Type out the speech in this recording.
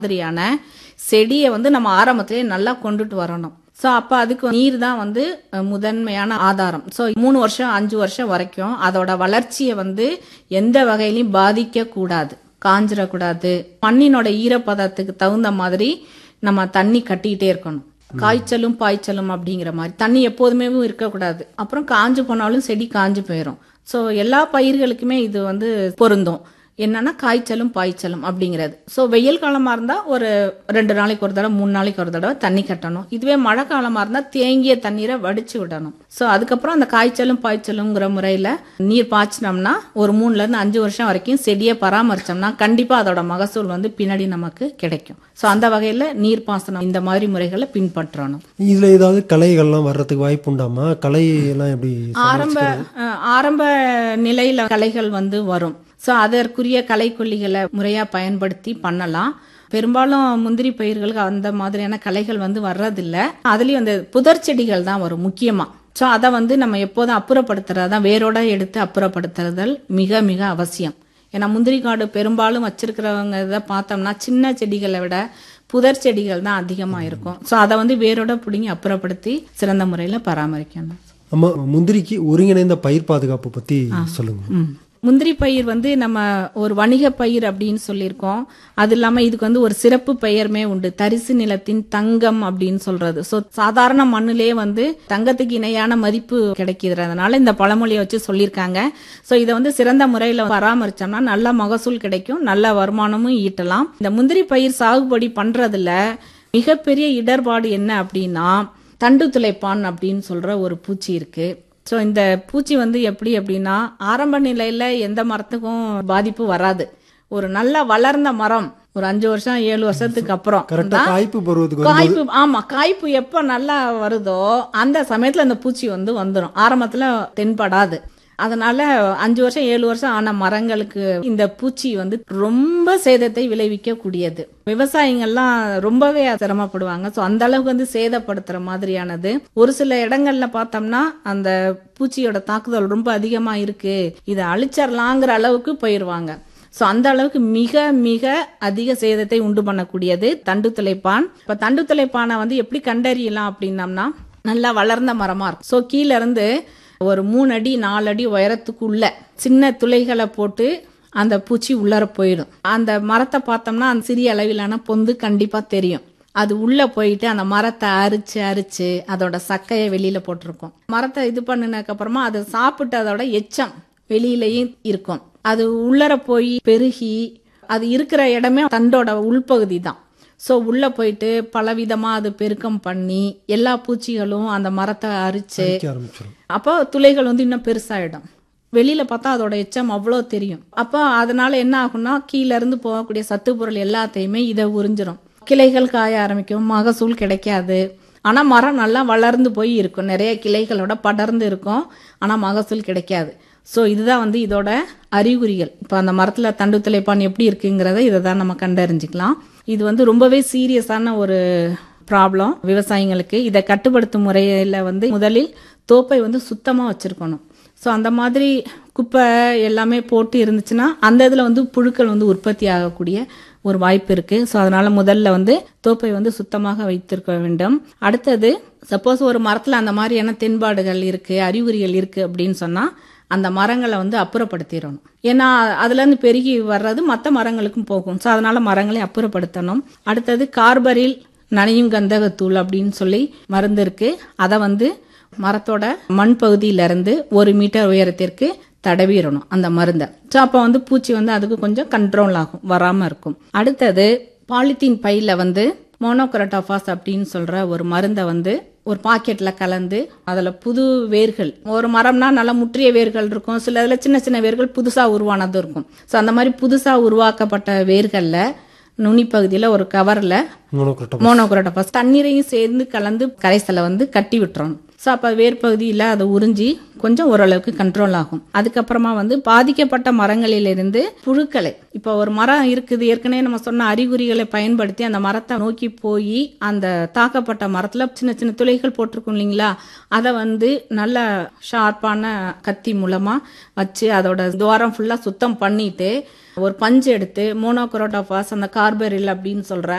மாதிரியான செடியை வந்து நம்ம ஆரம்பத்திலே நல்லா கொண்டுட்டு வரணும் ஸோ அப்போ அதுக்கு நீர் தான் வந்து அஹ், முதன்மையான ஆதாரம் ஸோ மூணு வருஷம் அஞ்சு வருஷம் வரைக்கும் அதோட வளர்ச்சியை வந்து எந்த வகையிலையும் பாதிக்க கூடாது காஞ்சிடக்கூடாது மண்ணினோட ஈரப்பதத்துக்கு தகுந்த மாதிரி நம்ம தண்ணி கட்டிக்கிட்டே இருக்கணும் காய்ச்சலும் பாய்ச்சலும் அப்படிங்கிற மாதிரி தண்ணி எப்போதுமே இருக்கக்கூடாது அப்புறம் காஞ்சு போனாலும் செடி காஞ்சு போயிடும் ஸோ எல்லா பயிர்களுக்குமே இது வந்து பொருந்தும் என்னன்னா காய்ச்சலும் பாய்ச்சலும் அப்படிங்கிறது ஸோ வெயில் காலமாக இருந்தால் ஒரு ரெண்டு நாளைக்கு ஒரு தடவை மூணு நாளைக்கு ஒரு தடவை தண்ணி கட்டணும் இதுவே மழை காலமாக இருந்தால் தேங்கிய தண்ணீரை வடிச்சு விடணும் ஸோ அதுக்கப்புறம் அந்த காய்ச்சலும் பாய்ச்சலுங்கிற முறையில் நீர் பாய்ச்சினோம்னா ஒரு மூணுலேருந்து அஞ்சு வருஷம் வரைக்கும் செடியை பராமரிச்சோம்னா கண்டிப்பாக அதோட மகசூல் வந்து பின்னாடி நமக்கு கிடைக்கும் ஸோ அந்த வகையில் நீர் பாசனம் இந்த மாதிரி முறைகளை பின்பற்றணும் இதுல ஏதாவது களைகள்லாம் வர்றதுக்கு வாய்ப்பு உண்டாமா களை எல்லாம் எப்படி ஆரம்ப அஹ், ஆரம்ப நிலையில களைகள் வந்து வரும் ஸோ அதற்குரிய களைக்கொல்லிகளை முறையா பயன்படுத்தி பண்ணலாம் பெரும்பாலும் முந்திரி பயிர்களுக்கு அந்த மாதிரியான களைகள் வந்து வர்றதில்ல அதுலயும் அந்த புதர் செடிகள் தான் வரும் முக்கியமா ஸோ அதை வந்து நம்ம எப்போதும் அப்புறப்படுத்துறது தான் வேரோட எடுத்து அப்புறப்படுத்துறதல் மிக மிக அவசியம் ஏன்னா முந்திரி காடு பெரும்பாலும் வச்சிருக்கிறவங்க இதை பார்த்தோம்னா சின்ன செடிகளை விட புதர் செடிகள் தான் அதிகமாக இருக்கும் ஸோ அதை வந்து வேரோட பிடுங்கி அப்புறப்படுத்தி சிறந்த முறையில் பராமரிக்கணும் ஆமா முந்திரிக்கு ஒருங்கிணைந்த பயிர் பாதுகாப்பு பத்தி சொல்லுங்க ம். முந்திரி பயிர் வந்து நம்ம ஒரு வணிக பயிர் அப்படின்னு சொல்லியிருக்கோம் அது இல்லாம இதுக்கு வந்து ஒரு சிறப்பு பெயருமே உண்டு தரிசு நிலத்தின் தங்கம் அப்படின்னு சொல்றது ஸோ சாதாரண மண்ணிலே வந்து தங்கத்துக்கு இணையான மதிப்பு கிடைக்குது அதனால இந்த பழமொழியை வச்சு சொல்லியிருக்காங்க ஸோ இதை வந்து சிறந்த முறையில் பராமரிச்சோம்னா நல்ல மகசூல் கிடைக்கும் நல்ல வருமானமும் ஈட்டலாம் இந்த முந்திரி பயிர் சாகுபடி பண்றதுல மிகப்பெரிய இடர்பாடு என்ன அப்படின்னா தண்டு துளைப்பான் அப்படின்னு சொல்ற ஒரு பூச்சி இருக்கு ஸோ இந்த பூச்சி வந்து எப்படி அப்படின்னா ஆரம்ப நிலையில எந்த மரத்துக்கும் பாதிப்பு வராது ஒரு நல்லா வளர்ந்த மரம் ஒரு அஞ்சு வருஷம் ஏழு வருஷத்துக்கு அப்புறம் கரெக்டா தான் காய்ப்பு பருவத்துக்கு வந்து காய்ப்பு ஆமா காய்ப்பு எப்ப நல்லா வருதோ அந்த சமயத்துல அந்த பூச்சி வந்து வந்துடும் ஆரம்பத்துல தென்படாது அதனால அஞ்சு வருஷம் ஏழு வருஷம் ஆன மரங்களுக்கு இந்த பூச்சி வந்து ரொம்ப சேதத்தை விளைவிக்க கூடியது விவசாயிங்கள்லாம் ரொம்பவே சிரமப்படுவாங்க ஸோ அந்த அளவுக்கு வந்து சேதப்படுத்துற மாதிரியானது ஒரு சில இடங்கள்ல பார்த்தோம்னா அந்த பூச்சியோட தாக்குதல் ரொம்ப அதிகமா இருக்கு இதை அழிச்சிடலாங்கிற அளவுக்கு போயிருவாங்க ஸோ அந்த அளவுக்கு மிக மிக அதிக சேதத்தை உண்டு பண்ணக்கூடியது தண்டு துளைப்பான் இப்போ தண்டு துளைப்பானை வந்து எப்படி கண்டறியலாம் அப்படின்னம்னா நல்லா வளர்ந்த மரமா இருக்கும் ஸோ கீழ இருந்து ஒரு மூணு அடி நாலு அடி உயரத்துக்குள்ள சின்ன துளைகளை போட்டு அந்த பூச்சி உள்ளர போயிடும் அந்த மரத்தை பார்த்தோம்னா அந்த சிறிய அளவிலான பொந்து கண்டிப்பா தெரியும் அது உள்ள போயிட்டு அந்த மரத்தை அரிச்சு அரிச்சு அதோட சக்கையை வெளியில போட்டிருக்கும் மரத்தை இது பண்ணினதுக்கு அப்புறமா அதை சாப்பிட்டு அதோட எச்சம் வெளியிலயும் இருக்கும் அது உள்ளர போய் பெருகி அது இருக்கிற இடமே தண்டோட உள்பகுதி தான் ஸோ உள்ள போயிட்டு பலவிதமா அது பெருக்கம் பண்ணி எல்லா பூச்சிகளும் அந்த மரத்தை அரிச்சு வைக்க ஆரம்பிச்சிடும் அப்போ துளைகள் வந்து இன்னும் பெருசாயிடும் வெளியில பார்த்தா அதோட எச்சம் அவ்வளோ தெரியும் அப்போ அதனால என்ன ஆகும்னா கீழ இருந்து போகக்கூடிய சத்து பொருள் எல்லாத்தையுமே இதை உறிஞ்சிரும் கிளைகள் காய ஆரம்பிக்கும் மகசூல் கிடைக்காது ஆனா மரம் நல்லா வளர்ந்து போய் இருக்கும் நிறைய கிளைகளோட படர்ந்து இருக்கும் ஆனா மகசூல் கிடைக்காது ஸோ இதுதான் வந்து இதோட அறிகுறிகள் இப்போ அந்த மரத்துல தண்டு துளைப்பான் எப்படி இருக்குங்கிறத இதை தான் நம்ம கண்டறிஞ்சிக்கலாம் இது வந்து ரொம்பவே சீரியஸான ஒரு ப்ராப்ளம் விவசாயிங்களுக்கு இதை கட்டுப்படுத்தும் முறையில் வந்து முதலில் தோப்பை வந்து சுத்தமாக வச்சுருக்கணும் ஸோ அந்த மாதிரி குப்பை எல்லாமே போட்டு இருந்துச்சுன்னா அந்த இதில் வந்து புழுக்கள் வந்து உற்பத்தி ஆகக்கூடிய ஒரு வாய்ப்பு இருக்குது ஸோ அதனால் முதல்ல வந்து தோப்பை வந்து சுத்தமாக வைத்திருக்க வேண்டும் அடுத்தது சப்போஸ் ஒரு மரத்தில் அந்த மாதிரியான தென்பாடுகள் இருக்குது அறிகுறிகள் இருக்குது அப்படின்னு சொன்னால் அந்த மரங்களை வந்து அப்புறப்படுத்திடணும் ஏன்னா அதுலேருந்து பெருகி வர்றது மற்ற மரங்களுக்கும் போகும் ஸோ அதனால மரங்களை அப்புறப்படுத்தணும் அடுத்தது கார்பரில் நனையும் கந்தகத்தூள் அப்படின்னு சொல்லி மருந்து இருக்கு அதை வந்து மரத்தோட மண் பகுதியில இருந்து ஒரு மீட்டர் உயரத்திற்கு தடவிடணும் அந்த மருந்தை ஸோ அப்போ வந்து பூச்சி வந்து அதுக்கு கொஞ்சம் கண்ட்ரோல் ஆகும் வராமல் இருக்கும் அடுத்தது பாலித்தீன் பையில வந்து மோனோக்ரோட்டோஃபாஸ் அப்படின்னு சொல்ற ஒரு மருந்தை வந்து ஒரு பாக்கெட்ல கலந்து அதுல புது வேர்கள் ஒரு மரம்னா நல்லா முற்றிய வேர்கள் இருக்கும் சில இதுல சின்ன சின்ன வேர்கள் புதுசா உருவானது இருக்கும் ஸோ அந்த மாதிரி புதுசா உருவாக்கப்பட்ட வேர்கள்ல நுனி பகுதியில ஒரு கவர்ல மோனோக்ரோட்டோம் மோனோக்ரோட்டோபாஸ் தண்ணீரையும் சேர்ந்து கலந்து கரைசலை வந்து கட்டி விட்டுறணும் ஸோ அப்போ வேர் பகுதியில் அதை உறிஞ்சி கொஞ்சம் ஓரளவுக்கு கண்ட்ரோல் ஆகும் அதுக்கப்புறமா வந்து பாதிக்கப்பட்ட மரங்களிலிருந்து புழுக்களை இப்போ ஒரு மரம் இருக்குது ஏற்கனவே நம்ம சொன்ன அறிகுறிகளை பயன்படுத்தி அந்த மரத்தை நோக்கி போய் அந்த தாக்கப்பட்ட மரத்தில் சின்ன சின்ன துளைகள் போட்டிருக்கும் இல்லைங்களா அதை வந்து நல்ல ஷார்ப்பான கத்தி மூலமாக வச்சு அதோட துவாரம் ஃபுல்லாக சுத்தம் பண்ணிட்டு ஒரு பஞ்சு எடுத்து மோனோக்ரோட்டோபாஸ் அந்த கார்பரில் அப்படின்னு சொல்ற